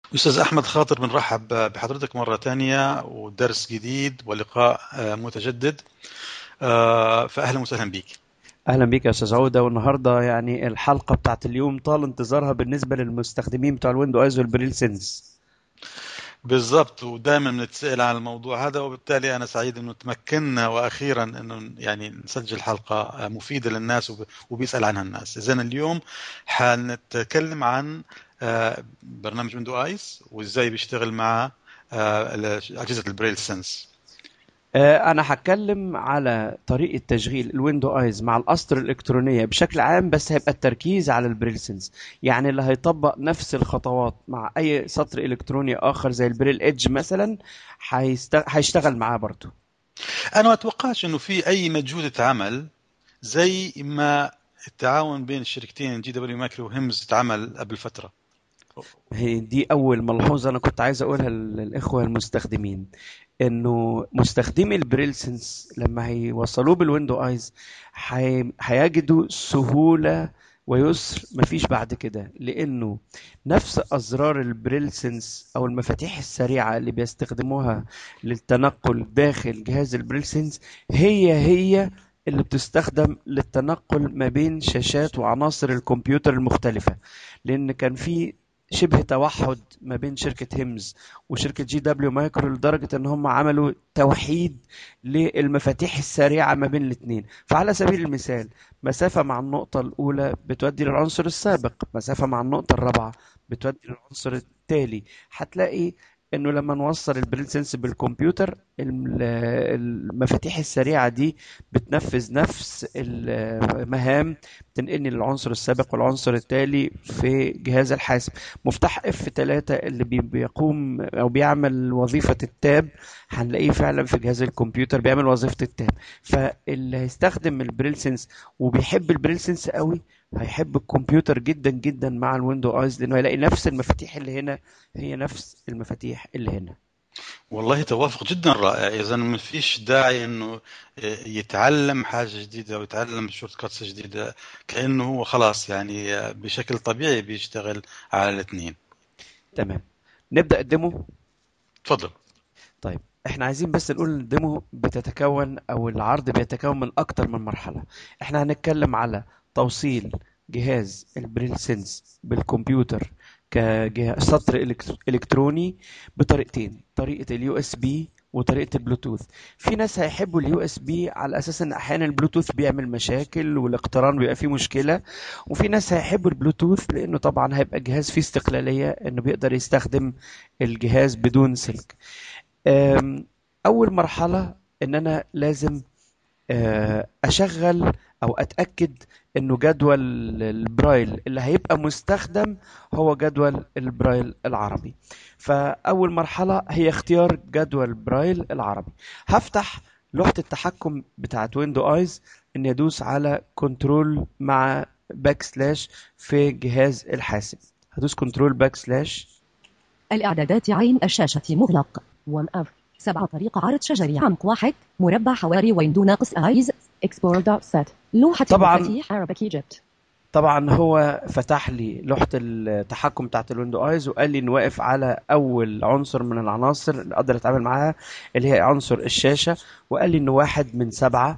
أستاذ أحمد خاطر بنرحب بحضرتك مرة تانية ودرس جديد ولقاء آه، متجدد آه، فأهلا وسهلا بيك اهلا بيك يا استاذ عوده والنهارده يعني الحلقه بتاعت اليوم طال انتظارها بالنسبه للمستخدمين بتوع الويندو ايز والبريل سينس بالضبط ودائما بنتسأل عن الموضوع هذا وبالتالي أنا سعيد أنه تمكنا وأخيرا أنه يعني نسجل حلقة مفيدة للناس وب- وبيسأل عنها الناس إذا اليوم حنتكلم عن آه، برنامج ويندو ايس وازاي بيشتغل مع آه، اجهزه البريل سنس آه، انا هتكلم على طريقه تشغيل الويندو ايز مع الاسطر الالكترونيه بشكل عام بس هيبقى التركيز على البريل سينس يعني اللي هيطبق نفس الخطوات مع اي سطر الكتروني اخر زي البريل ايدج مثلا هيست- هيشتغل معاه برضه انا ما اتوقعش انه في اي مجهود اتعمل زي ما التعاون بين الشركتين جي دبليو مايكرو وهيمز اتعمل قبل فتره هي دي اول ملحوظه انا كنت عايز اقولها للاخوه المستخدمين انه مستخدمي البريل سنس لما هيوصلوه بالويندو ايز هي- هيجدوا سهوله ويسر مفيش بعد كده لانه نفس ازرار البريل سنس او المفاتيح السريعه اللي بيستخدموها للتنقل داخل جهاز البريل سنس هي هي اللي بتستخدم للتنقل ما بين شاشات وعناصر الكمبيوتر المختلفه لان كان في شبه توحد ما بين شركة هيمز وشركة جي دبليو مايكرو لدرجة ان هم عملوا توحيد للمفاتيح السريعة ما بين الاثنين فعلى سبيل المثال مسافة مع النقطة الأولى بتودي للعنصر السابق مسافة مع النقطة الرابعة بتودي للعنصر التالي هتلاقي انه لما نوصل البريل سنس بالكمبيوتر الم- المفاتيح السريعة دي بتنفذ نفس المهام تنقلني للعنصر السابق والعنصر التالي في جهاز الحاسب مفتاح اف 3 اللي بي- بيقوم او بيعمل وظيفة التاب هنلاقيه فعلا في جهاز الكمبيوتر بيعمل وظيفة التاب فاللي هيستخدم البريل سنس وبيحب البريل سنس قوي هيحب الكمبيوتر جدا جدا مع الويندو ايز لانه هيلاقي نفس المفاتيح اللي هنا هي نفس المفاتيح اللي هنا والله توافق جدا رائع اذا ما فيش داعي انه يتعلم حاجه جديده ويتعلم شورت كاتس جديده كانه هو خلاص يعني بشكل طبيعي بيشتغل على الاثنين تمام نبدأ الديمو تفضل طيب احنا عايزين بس نقول ان الديمو بتتكون او العرض بيتكون من اكتر من مرحلة احنا هنتكلم على توصيل جهاز البريل سينس بالكمبيوتر كجهاز سطر إلكتر- الكتروني بطريقتين طريقة اليو اس بي وطريقة البلوتوث في ناس هيحبوا اليو اس بي على اساس ان احيانا البلوتوث بيعمل مشاكل والاقتران بيبقى فيه مشكلة وفي ناس هيحبوا البلوتوث لانه طبعا هيبقى جهاز فيه استقلالية انه بيقدر يستخدم الجهاز بدون سلك أم، اول مرحله ان انا لازم آه، اشغل او اتاكد انه جدول البرايل اللي هيبقى مستخدم هو جدول البرايل العربي فاول مرحله هي اختيار جدول برايل العربي هفتح لوحه التحكم بتاعت ويندو ايز ان يدوس على كنترول مع باك سلاش في جهاز الحاسب هدوس كنترول باك سلاش الإعدادات عين الشاشة مغلق 1 أف سبعة طريقة عرض شجري عمق واحد مربع حواري ويندو ناقص آيز export.set لوحة طبعاً. المفاتيح Arabic Egypt طبعا هو فتح لي لوحة التحكم بتاعت الويندو ايز وقال لي انه واقف على اول عنصر من العناصر اللي اقدر اتعامل معاها اللي هي عنصر الشاشة وقال لي انه واحد من سبعة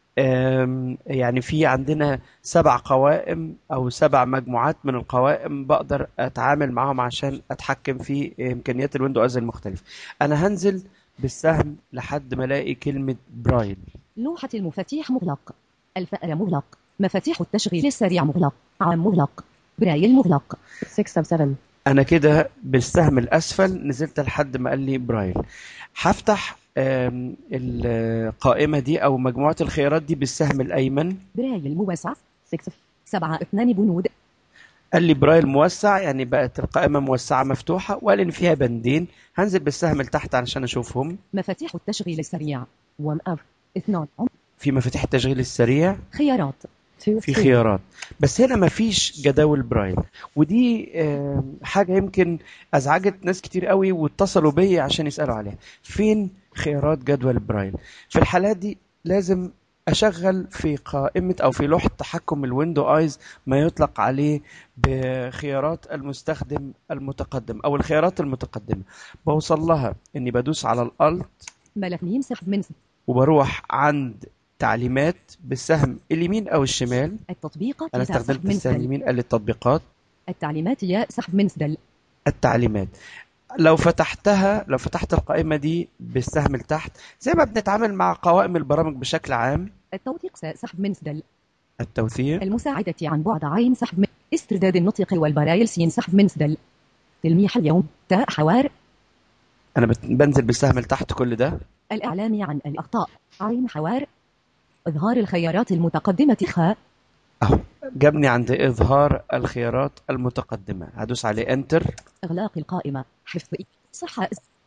أم، يعني في عندنا سبع قوائم او سبع مجموعات من القوائم بقدر اتعامل معاهم عشان اتحكم في امكانيات الويندو ايز المختلفة انا هنزل بالسهم لحد ما الاقي كلمة برايل لوحة المفاتيح مغلق الفأر مغلق مفاتيح التشغيل السريع مغلق عام مغلق برايل مغلق 6 of 7 انا كده بالسهم الاسفل نزلت لحد ما قال لي برايل هفتح آم، القائمة دي او مجموعة الخيارات دي بالسهم الايمن برايل موسع 6 7 2 بنود قال لي برايل موسع يعني بقت القائمة موسعة مفتوحة وقال ان فيها بندين هنزل بالسهم لتحت علشان اشوفهم مفاتيح التشغيل السريع 1 أف 2 في مفاتيح التشغيل السريع خيارات 2 في خيارات بس هنا مفيش جداول برايل ودي آم، حاجة يمكن أزعجت ناس كتير قوي واتصلوا بيا عشان يسألوا عليها فين خيارات جدول برايل في الحالات دي لازم اشغل في قائمه او في لوحه تحكم الويندو ايز ما يطلق عليه بخيارات المستخدم المتقدم او الخيارات المتقدمه بوصل لها اني بدوس على الالت ملف ميم سحب من وبروح عند تعليمات بالسهم اليمين او الشمال التطبيقات انا يسار استخدمت سحب من السهم سدل اليمين قال لي التطبيقات التعليمات ياء سحب من سدل التعليمات لو فتحتها لو فتحت القائمة دي بالسهم لتحت زي ما بنتعامل مع قوائم البرامج بشكل عام التوثيق ساء سحب من سدل التوثيق المساعدة عن بعد عين سحب من استرداد النطق والبرايل سين سحب من سدل تلميح اليوم تاء حوار أنا بت- بنزل بالسهم لتحت كل ده الإعلام عن الأخطاء عين حوار إظهار الخيارات المتقدمة خاء أهو جابني عند إظهار الخيارات المتقدمة هدوس عليه انتر إغلاق القائمة حفظ صحة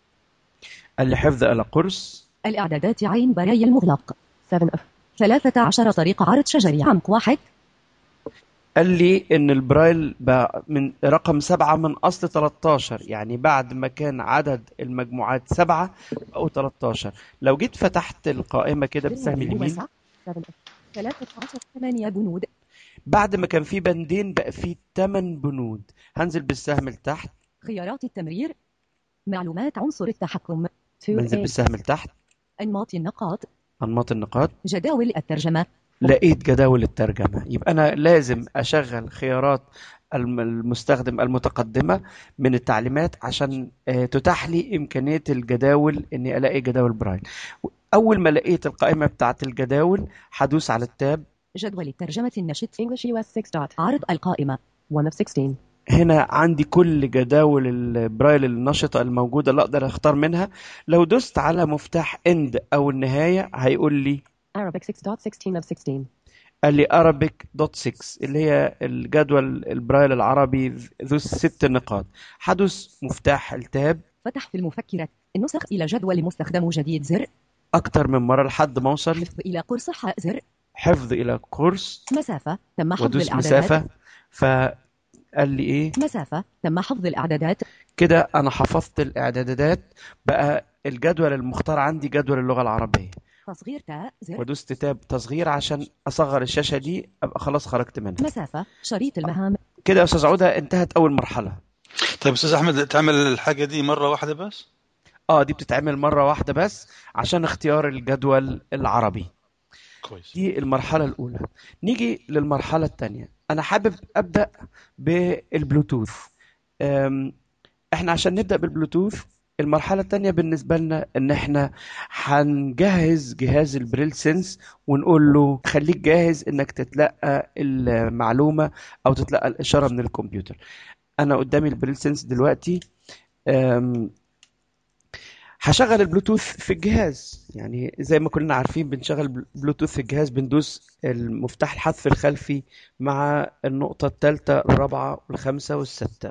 قال لي حفظ إلى قرص الإعدادات عين برايل مغلق 7 F 13 طريقة عرض شجري عمق واحد قال لي إن البرايل بقى من رقم سبعة من أصل 13 يعني بعد ما كان عدد المجموعات سبعة بقوا 13 لو جيت فتحت القائمة كده بالسهم اليمين 7 F 13 ثمانية بنود بعد ما كان في بندين بقى في 8 بنود هنزل بالسهم لتحت خيارات التمرير معلومات عنصر التحكم بنزل بالسهم لتحت أنماط النقاط أنماط النقاط جداول الترجمة لقيت جداول الترجمة يبقى أنا لازم أشغل خيارات الم- المستخدم المتقدمة من التعليمات عشان آه، تتاح لي إمكانية الجداول إني ألاقي جداول برايل أول ما لقيت القائمة بتاعت الجداول هدوس على التاب جدول الترجمة النشط English US 6 dot عرض القائمة 1 of 16 هنا عندي كل جداول البرايل النشطة الموجودة اللي أقدر أختار منها لو دوست على مفتاح إند أو النهاية هيقول لي Arabic 6.16 of 16 قال لي Arabic دوت 6 اللي هي الجدول البرايل العربي ذو ست نقاط هدوس مفتاح التاب فتح في المفكرة النسخ إلى جدول مستخدم جديد زر أكتر من مرة لحد ما أوصل حفظ إلى قرص حاء زر حفظ إلى كورس مسافة تم حفظ وأدوس الإعدادات مسافة فقال لي إيه مسافة تم حفظ الإعدادات كده أنا حفظت الإعدادات بقى الجدول المختار عندي جدول اللغة العربية تصغير تاء زر ودوست تاب تصغير عشان أصغر الشاشة دي أبقى خلاص خرجت منها مسافة شريط المهام كده يا أستاذ عودة انتهت أول مرحلة طيب استاذ احمد تعمل الحاجه دي مره واحده بس اه دي بتتعمل مرة واحدة بس عشان اختيار الجدول العربي كويس دي المرحلة الأولى نيجي للمرحلة الثانية أنا حابب أبدأ بالبلوتوث أم، احنا عشان نبدأ بالبلوتوث المرحلة الثانية بالنسبة لنا إن احنا هنجهز جهاز البريل سنس ونقول له خليك جاهز إنك تتلقى المعلومة أو تتلقى الإشارة من الكمبيوتر أنا قدامي البريل سنس دلوقتي أم، هشغل البلوتوث في الجهاز يعني زي ما كلنا عارفين بنشغل بلوتوث في الجهاز بندوس المفتاح الحذف الخلفي مع النقطة الثالثة الرابعة والخامسة والستة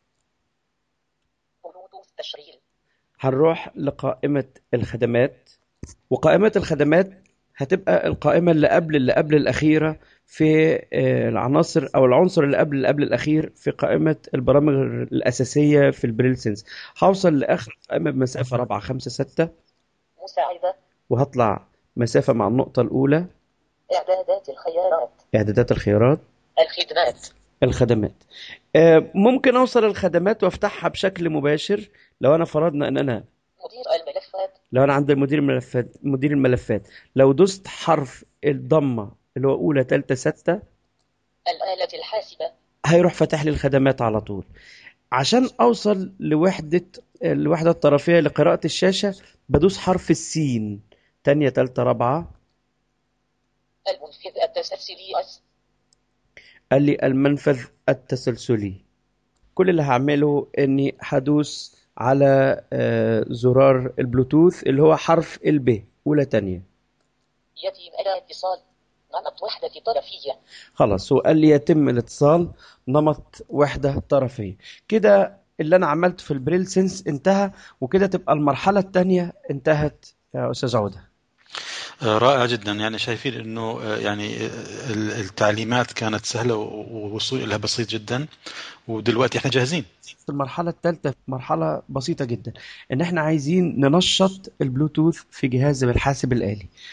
بلوتوث تشغيل هنروح لقائمة الخدمات وقائمة الخدمات هتبقى القائمة اللي قبل اللي قبل الأخيرة في آه، العناصر أو العنصر اللي قبل اللي قبل الأخير في قائمة البرامج الأساسية في البريل سنس هوصل لآخر قائمة بمسافة رابعة خمسة ستة مساعدة وهطلع مسافة مع النقطة الأولى إعدادات الخيارات إعدادات الخيارات الخدمات الخدمات آه، ممكن أوصل الخدمات وأفتحها بشكل مباشر لو أنا فرضنا إن أنا مدير الملفات لو أنا عند مدير الملفات مدير الملفات لو دوست حرف الضمة اللي هو أولى تالتة ستة الآلة الحاسبة هيروح فاتح لي الخدمات على طول عشان أوصل لوحدة الوحدة الطرفية لقراءة الشاشة بدوس حرف السين تانية تالتة رابعة المنفذ التسلسلي أس قال لي المنفذ التسلسلي كل اللي هعمله اني هدوس على آه، زرار البلوتوث اللي هو حرف الب اولى تانية يتم الاتصال نمط وحدة طرفية خلاص هو قال لي يتم الاتصال نمط وحدة طرفية كده اللي انا عملته في البريل سنس انتهى وكده تبقى المرحلة التانية انتهت يا استاذ عودة آه، رائع جدا يعني شايفين انه آه، يعني آه، ال- التعليمات كانت سهله ووصول لها بسيط جدا ودلوقتي احنا جاهزين المرحلة الثالثة مرحلة بسيطة جدا إن إحنا عايزين ننشط البلوتوث في جهاز الحاسب الآلي.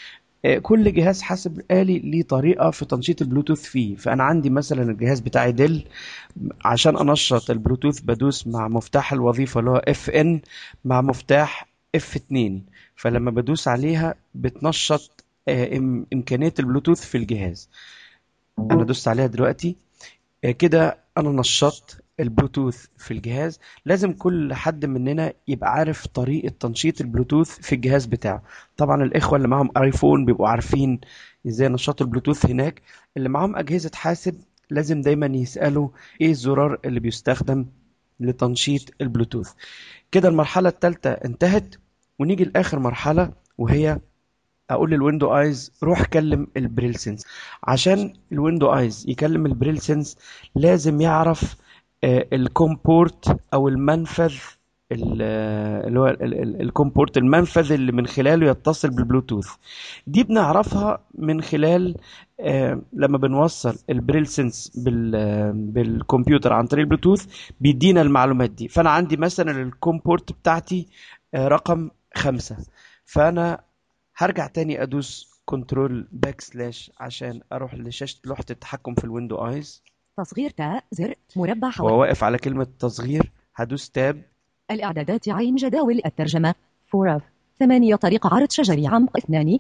آه، كل جهاز حاسب آلي ليه طريقة في تنشيط البلوتوث فيه فأنا عندي مثلا الجهاز بتاعي ديل عشان أنشط البلوتوث بدوس مع مفتاح الوظيفة اللي هو اف ان مع مفتاح اف 2 فلما بدوس عليها بتنشط آه، إم- إمكانية البلوتوث في الجهاز أنا دوست عليها دلوقتي آه، كده أنا نشطت البلوتوث في الجهاز لازم كل حد مننا يبقى عارف طريقة تنشيط البلوتوث في الجهاز بتاعه طبعا الإخوة اللي معاهم ايفون بيبقوا عارفين ازاي نشاط البلوتوث هناك اللي معاهم أجهزة حاسب لازم دايما يسألوا ايه الزرار اللي بيستخدم لتنشيط البلوتوث كده المرحلة الثالثة انتهت ونيجي لآخر مرحلة وهي اقول للويندو ايز روح كلم البريل سنس عشان الويندو ايز يكلم البريل سنس لازم يعرف آه، الكومبورت او المنفذ ال- آه، اللي هو ال- ال- الكومبورت المنفذ اللي من خلاله يتصل بالبلوتوث دي بنعرفها من خلال آه، لما بنوصل البريل سنس بال آه، بالكمبيوتر عن طريق البلوتوث بيدينا المعلومات دي فانا عندي مثلا الكومبورت بتاعتي آه، رقم خمسة فانا هرجع تاني ادوس كنترول باك سلاش عشان اروح لشاشة لوحة التحكم في الويندو ايز تصغير تاء زر مربع هو حوالي واقف على كلمة تصغير هدوس تاب الإعدادات عين جداول الترجمة 4 of ثمانية طريق عرض شجري عمق اثنان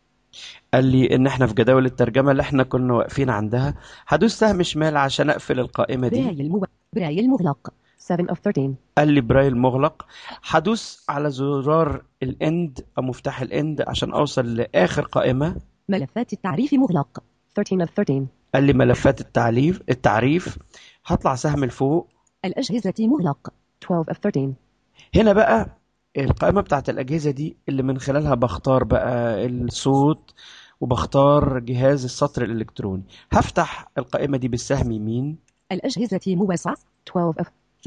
قال لي ان احنا في جداول الترجمة اللي احنا كنا واقفين عندها هدوس سهم شمال عشان اقفل القائمة دي برايل مو... برايل مغلق 7 of 13 قال لي برايل مغلق هدوس على زرار الاند او مفتاح الاند عشان اوصل لاخر قائمة ملفات التعريف مغلق 13 of 13 قال لي ملفات التعريف التعريف هطلع سهم لفوق الأجهزة مغلق 12 of 13 هنا بقى القائمة بتاعت الأجهزة دي اللي من خلالها بختار بقى الصوت وبختار جهاز السطر الإلكتروني هفتح القائمة دي بالسهم يمين الأجهزة موسعة 12 of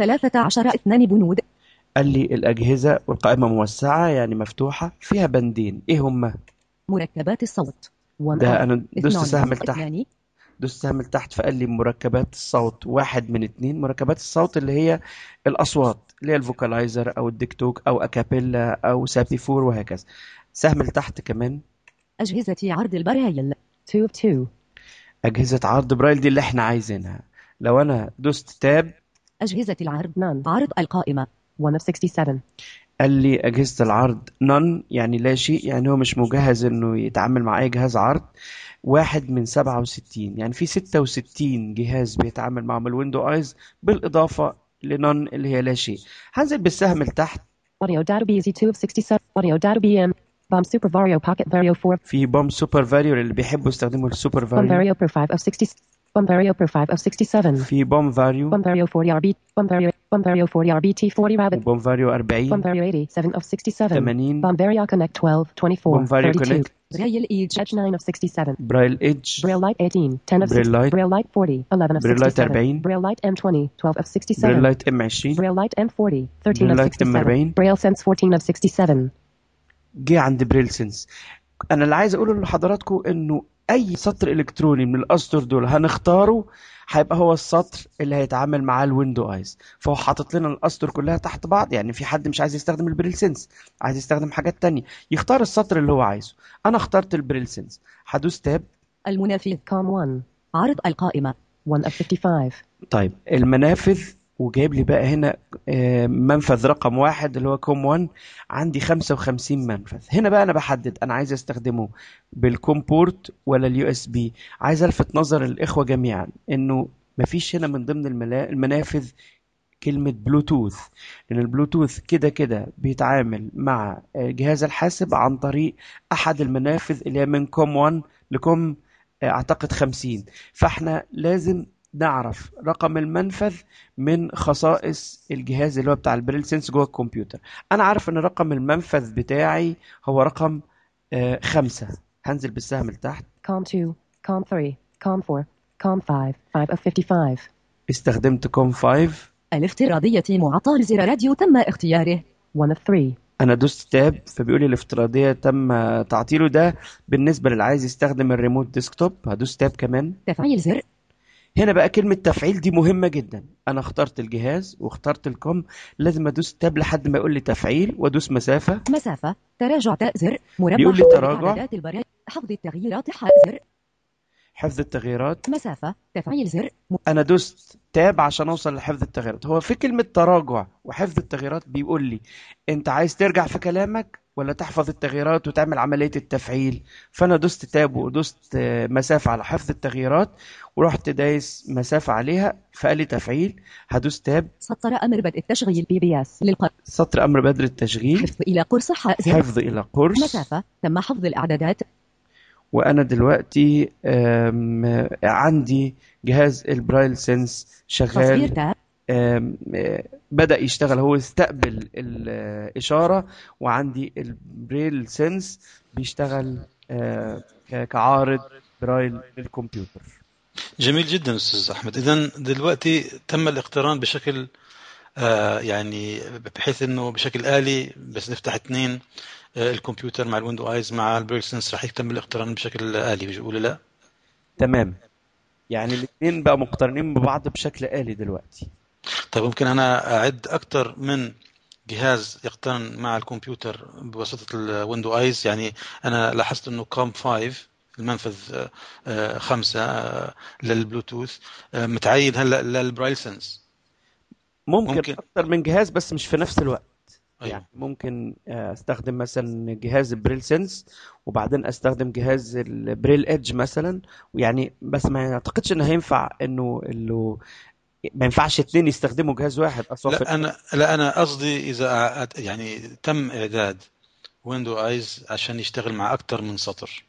13 اثنان بنود قال لي الأجهزة والقائمة موسعة يعني مفتوحة فيها بندين إيه هما؟ مركبات الصوت 1 ده of أنا دوست اثنان سهم لتحت اثنان دوست سهم لتحت فقال لي مركبات الصوت واحد من اتنين مركبات الصوت اللي هي الأصوات اللي هي الفوكالايزر أو الديكتوك أو أكابيلا أو سابي فور وهكذا سهم لتحت كمان أجهزة عرض البرايل 2 of 2 أجهزة عرض برايل دي اللي احنا عايزينها لو أنا دوست تاب أجهزة العرض none عرض القائمة 1 of 67 قال لي أجهزة العرض none يعني لا شيء يعني هو مش مجهز إنه يتعامل مع أي جهاز عرض واحد من سبعة وستين يعني في ستة وستين جهاز بيتعامل معهم الويندو ايز بالإضافة لنون اللي هي لا شيء هنزل بالسهم لتحت audio data BZ 2 of 67 audio data BM bomb super vario pocket vario 4 في بوم سوبر فاريو اللي بيحبوا يستخدموا السوبر bomb فاريو vario per 5 of 60 bomb vario per 5 of 67 في بوم فاريو bomb vario 40 RB bomb vario bomb vario 40 RBT 40 rabbit وبوم فاريو bomb 40 vario 80 7 of 67 80 bomb vario connect 12 24 بوم فاريو 32 كونكت برايل إيج edge 9 of 67 برايل ايدج braille light 18 10 of Braille 60 light. braille light 40 11 of Braille light 67 40. braille light M20 12 of 67 برايل لايت ام 20 braille light M40 13 Braille of light M40. 67 braille sense 14 of 67 جه عند بريل سنس انا اللي عايز اقوله لحضراتكم انه اي سطر الكتروني من الاسطر دول هنختاره هيبقى هو السطر اللي هيتعامل معاه الويندو ايز فهو حاطط لنا الاسطر كلها تحت بعض يعني في حد مش عايز يستخدم البريل سنس عايز يستخدم حاجات تانية يختار السطر اللي هو عايزه انا اخترت البريل سنس هدوس تاب المنافذ com 1 عرض القائمة 1 of 55 طيب المنافذ وجايب لي بقى هنا آه، منفذ رقم واحد اللي هو كوم 1 عندي 55 منفذ هنا بقى انا بحدد انا عايز استخدمه بالكوم بورت ولا اليو اس بي عايز الفت نظر الاخوه جميعا انه مفيش هنا من ضمن الملا- المنافذ كلمة بلوتوث لأن البلوتوث كده كده بيتعامل مع آه، جهاز الحاسب عن طريق أحد المنافذ اللي هي من كوم 1 لكوم آه، أعتقد 50 فاحنا لازم نعرف رقم المنفذ من خصائص الجهاز اللي هو بتاع البريل سنس جوه الكمبيوتر انا عارف ان رقم المنفذ بتاعي هو رقم آه، خمسة هنزل بالسهم لتحت com 2 com 3 com 4 com 5 5 of 55 استخدمت كوم 5 الافتراضية معطل زر راديو تم اختياره 1 of 3 انا دوست تاب فبيقول لي الافتراضيه تم تعطيله ده بالنسبه للي عايز يستخدم الريموت ديسكتوب هدوس تاب كمان تفعيل زر هنا بقى كلمه تفعيل دي مهمه جدا انا اخترت الجهاز واخترت الكوم لازم ادوس تاب لحد ما يقول لي تفعيل وادوس مسافه مسافة تراجع تاء زر مربع بيقول لي حول تراجع. إعدادات البرايل حفظ التغييرات ح زر حفظ التغييرات مسافة تفعيل زر م- انا دوست تاب عشان اوصل لحفظ التغييرات هو في كلمة تراجع وحفظ التغييرات بيقول لي انت عايز ترجع في كلامك ولا تحفظ التغييرات وتعمل عملية التفعيل فانا دوست تاب ودوست آه، مسافة على حفظ التغييرات ورحت دايس مسافة عليها فقال لي تفعيل هدوس تاب سطر أمر بدء التشغيل بي بي اس للقرص سطر امر بدر التشغيل حفظ إلى قرص ح زر حفظ الى قرص مسافة تم حفظ الإعدادات وانا دلوقتي آم، عندي جهاز البرايل سنس تصوير شغال تاب آم، آه، بدأ يشتغل هو استقبل الإشارة وعندي البريل سنس بيشتغل آه، ك- كعارض برايل للكمبيوتر جميل جدا استاذ احمد اذا دلوقتي تم الاقتران بشكل آه يعني بحيث انه بشكل آلي بس نفتح اثنين آه الكمبيوتر مع الويندو ايز مع البريل سنس رح يتم الاقتران بشكل آلي ولا لا؟ تمام يعني الاثنين بقى مقترنين ببعض بشكل آلي دلوقتي طيب ممكن انا اعد اكثر من جهاز يقترن مع الكمبيوتر بواسطة الويندو ايز يعني انا لاحظت انه كوم 5 المنفذ آه، آه، خمسة آه، للبلوتوث آه، متعين هلا للبرايل سنس ممكن, ممكن. أكتر من جهاز بس مش في نفس الوقت أيوة. يعني ممكن آه، استخدم مثلا جهاز البريل سنس وبعدين استخدم جهاز البريل ايدج مثلا ويعني بس ما اعتقدش انه هينفع انه انه ما ينفعش اتنين يستخدموا جهاز واحد اصلا في لا انا لا انا قصدي اذا أع- يعني تم اعداد ويندو ايز عشان يشتغل مع اكثر من سطر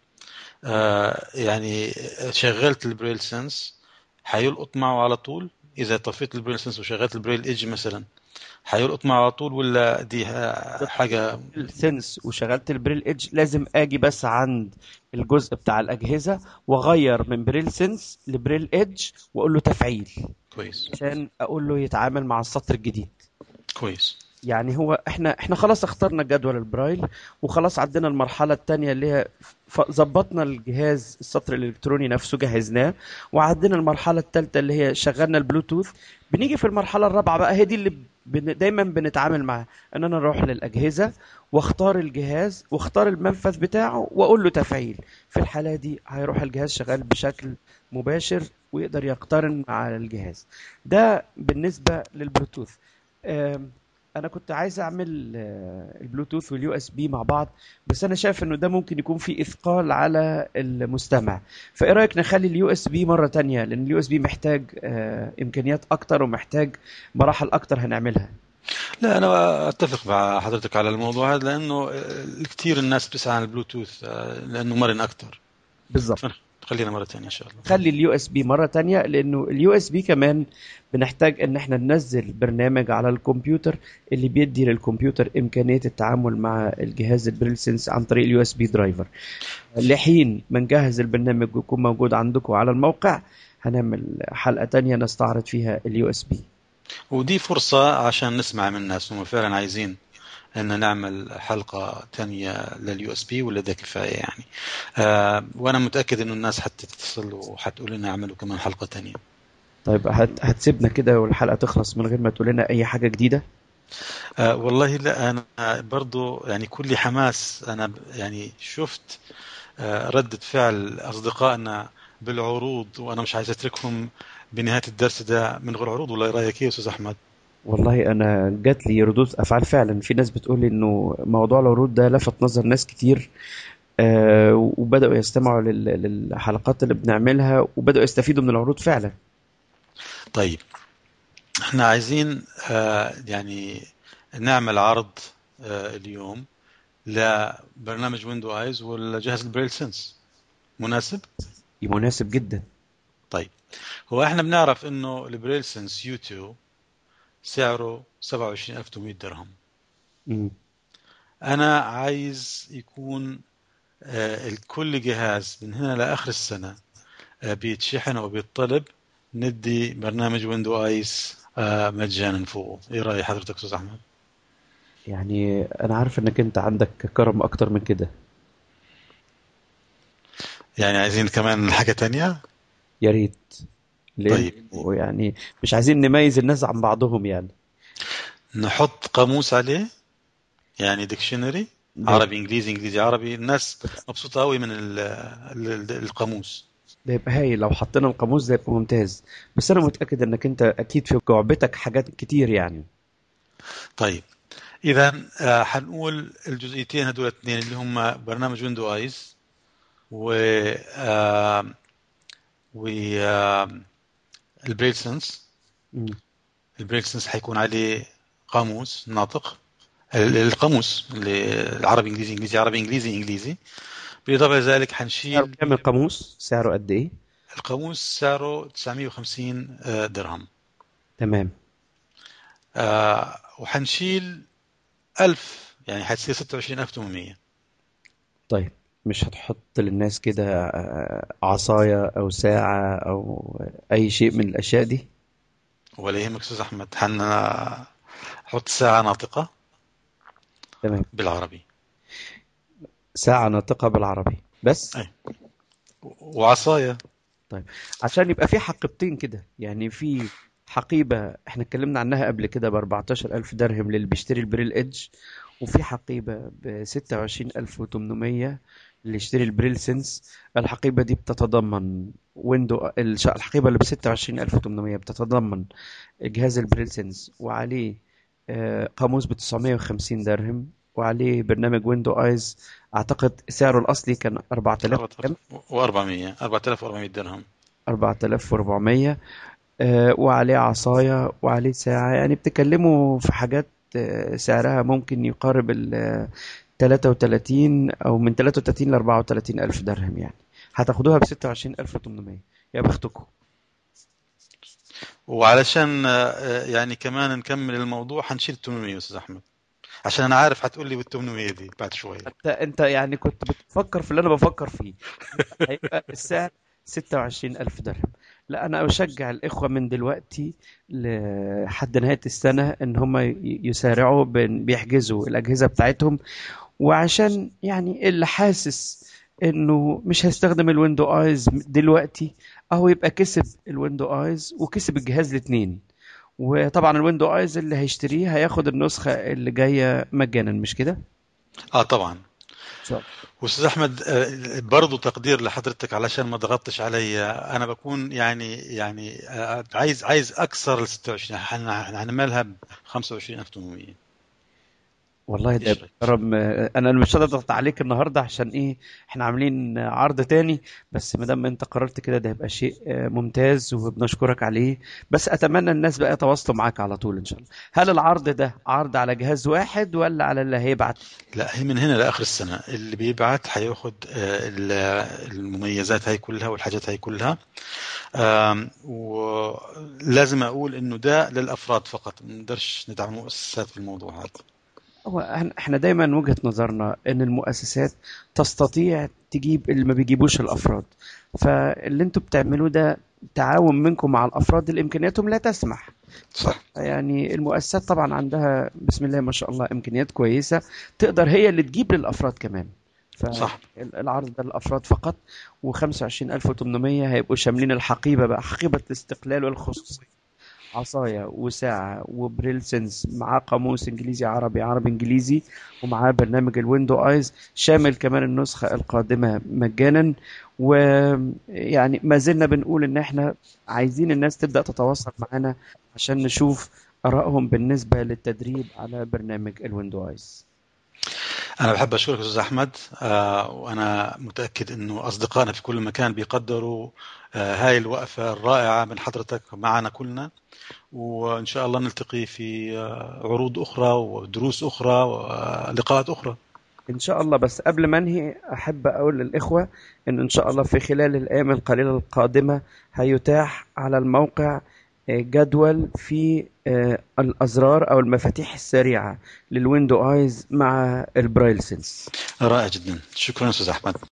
آه يعني شغلت البريل سنس حيلقط معه على طول اذا طفيت البريل سنس وشغلت البريل ايدج مثلا حيلقط معه على طول ولا دي ح- حاجه السنس وشغلت البريل ايدج لازم اجي بس عند الجزء بتاع الاجهزه واغير من بريل سنس لبريل ايدج واقول له تفعيل كويس عشان اقول له يتعامل مع السطر الجديد كويس يعني هو احنا احنا خلاص اخترنا جدول البرايل وخلاص عدينا المرحله الثانيه اللي هي ف- ظبطنا الجهاز السطر الالكتروني نفسه جهزناه وعدينا المرحله الثالثه اللي هي شغلنا البلوتوث بنيجي في المرحله الرابعه بقى هي دي اللي بن دايما بنتعامل معاها ان انا اروح للاجهزه واختار الجهاز واختار المنفذ بتاعه واقول له تفعيل في الحاله دي هيروح الجهاز شغال بشكل مباشر ويقدر يقترن مع الجهاز ده بالنسبه للبلوتوث آم، انا كنت عايز اعمل آه، البلوتوث واليو اس بي مع بعض بس انا شايف انه ده ممكن يكون فيه اثقال على المستمع فايه رايك نخلي اليو اس بي مره تانية لان اليو اس بي محتاج آه، امكانيات اكتر ومحتاج مراحل اكتر هنعملها لا انا اتفق مع حضرتك على الموضوع هذا لانه كثير الناس بتسعى على البلوتوث آه، لانه مرن اكثر بالظبط خلينا مره ثانيه ان شاء الله خلي اليو اس بي مره تانية لانه اليو اس بي كمان بنحتاج ان احنا ننزل برنامج على الكمبيوتر اللي بيدي للكمبيوتر امكانيه التعامل مع الجهاز البريل سنس عن طريق اليو اس بي درايفر لحين ما نجهز البرنامج ويكون موجود عندكم على الموقع هنعمل حلقه تانية نستعرض فيها اليو اس بي ودي فرصة عشان نسمع من الناس هم فعلا عايزين ان نعمل حلقة تانية لليو اس بي ولا ده كفاية يعني آه وانا متأكد انه الناس حتتصل وحتقول لنا اعملوا كمان حلقة تانية طيب هت... هتسيبنا كده والحلقه تخلص من غير ما تقول لنا اي حاجه جديده آه والله لا انا برضو يعني كل حماس انا ب- يعني شفت آه ردة فعل اصدقائنا بالعروض وانا مش عايز اتركهم بنهاية الدرس ده من غير عروض ولا إيه رايك ايه يا استاذ احمد والله انا جات لي ردود افعال فعلا في ناس بتقول لي انه موضوع العروض ده لفت نظر ناس كتير آه، وبداوا يستمعوا لل- للحلقات اللي بنعملها وبداوا يستفيدوا من العروض فعلا طيب احنا عايزين آه يعني نعمل عرض آه اليوم لبرنامج ويندو ايز والجهاز البريل سنس مناسب مناسب جدا طيب هو احنا بنعرف انه البريل سنس يو 2 سعره 27800 درهم مم. انا عايز يكون آه كل جهاز من هنا لاخر السنه آه بيتشحن او بيطلب ندي برنامج ويندو ايس آه مجانا فوقه ايه راي حضرتك استاذ احمد يعني انا عارف انك انت عندك كرم اكتر من كده يعني عايزين كمان حاجه تانية يا ريت لأن طيب. يعني مش عايزين نميز الناس عن بعضهم يعني نحط قاموس عليه يعني ديكشنري ده- عربي انجليزي انجليزي عربي الناس مبسوطه قوي من ال- ال- القاموس ده يبقى هايل لو حطينا القاموس ده يبقى ممتاز بس انا متاكد انك انت اكيد في جعبتك حاجات كتير يعني طيب اذا آه، حنقول الجزئيتين هدول الاثنين اللي هم برنامج ويندو ايز و آه، و آه، البريل سنس مم. البريل سنس حيكون عليه قاموس ناطق ال- القاموس اللي العربي انجليزي انجليزي عربي انجليزي انجليزي بالاضافه لذلك سعره حنشيل كام القاموس سعره قد ايه القاموس سعره 950 آه، درهم تمام آه، وحنشيل 1000 يعني حتصير 26800 طيب مش هتحط للناس كده آه، عصاية أو ساعة أو أي شيء من الأشياء دي ولا يهمك استاذ احمد حنحط ساعه ناطقه تمام بالعربي ساعة ناطقة بالعربي بس أي. وعصايه عشان يبقى في حقيبتين كده يعني في حقيبة احنا اتكلمنا عنها قبل كده ب 14000 درهم للي بيشتري البريل ايدج وفي حقيبة ب 26800 اللي يشتري البريل سنس الحقيبة دي بتتضمن ويندو الش- الحقيبة اللي ب 26800 بتتضمن جهاز البريل سنس وعليه آه، قاموس ب 950 درهم وعليه برنامج ويندو ايز اعتقد سعره الاصلي كان 4000 كام؟ و400 4400 درهم 4400 آه، وعليه عصاية وعليه ساعة يعني بتكلموا في حاجات آه، سعرها ممكن يقارب ال 33 أو من 33 ل 34 ألف درهم يعني هتاخدوها ب 26800 يا بختكم وعلشان آه، يعني كمان نكمل الموضوع حنشيل 800 يا استاذ احمد عشان انا عارف حتقول لي بال 800 دي بعد شويه انت انت يعني كنت بتفكر في اللي انا بفكر فيه هيبقى السعر 26 ألف درهم لا أنا أشجع الإخوة من دلوقتي لحد نهاية السنة إن هم ي- يسارعوا بإن بيحجزوا الأجهزة بتاعتهم وعشان يعني اللي حاسس إنه مش هيستخدم الويندو آيز دلوقتي أهو يبقى كسب الويندو آيز وكسب الجهاز الاتنين وطبعا الويندو آيز اللي هيشتريه هياخد النسخة اللي جاية مجانا مش كده؟ اه طبعا إن شاء الله. واستاذ احمد آه، برضو تقدير لحضرتك علشان ما ضغطتش علي انا بكون يعني يعني آه، عايز عايز اكثر ال 26 حن- هنعملها ب 25800 والله ده إيش رأيك؟ كرم انا مش هضغط عليك النهارده عشان ايه احنا عاملين عرض تاني بس ما دام انت قررت كده ده هيبقى شيء ممتاز وبنشكرك عليه بس اتمنى الناس بقى يتواصلوا معاك على طول ان شاء الله هل العرض ده عرض على جهاز واحد ولا على اللي هيبعت لا هي من هنا لاخر السنه اللي بيبعت حياخد آه، ال- المميزات هاي كلها والحاجات هاي كلها آم، ولازم اقول انه ده للافراد فقط ما نقدرش ندعم المؤسسات في الموضوع هذا هو إحنا- احنا دايما وجهة نظرنا ان المؤسسات تستطيع تجيب اللي ما بيجيبوش الافراد فاللي انتوا بتعملوه ده تعاون منكم مع الافراد اللي امكانياتهم لا تسمح صح يعني المؤسسات طبعا عندها بسم الله ما شاء الله امكانيات كويسه تقدر هي اللي تجيب للافراد كمان صح. فالعرض ده للافراد فقط و25800 هيبقوا شاملين الحقيبه بقى حقيبه الاستقلال والخصوصيه عصايه وساعه وبريل سنس معاه قاموس انجليزي عربي عربي انجليزي ومعاه برنامج الويندو ايز شامل كمان النسخه القادمه مجانا ويعني ما زلنا بنقول ان احنا عايزين الناس تبدا تتواصل معانا عشان نشوف ارائهم بالنسبه للتدريب على برنامج الويندو ايز أنا بحب أشكرك أستاذ أحمد آه، وأنا متأكد أنه أصدقائنا في كل مكان بيقدروا آه، هاي الوقفة الرائعة من حضرتك معنا كلنا وإن شاء الله نلتقي في آه، عروض أخرى ودروس أخرى ولقاءات أخرى ان شاء الله بس قبل ما انهي احب اقول للاخوه ان ان شاء الله في خلال الايام القليله القادمه هيتاح على الموقع آه، جدول في آه، الازرار او المفاتيح السريعه للويندو ايز مع البرايل سنس رائع جدا شكرا أستاذ أحمد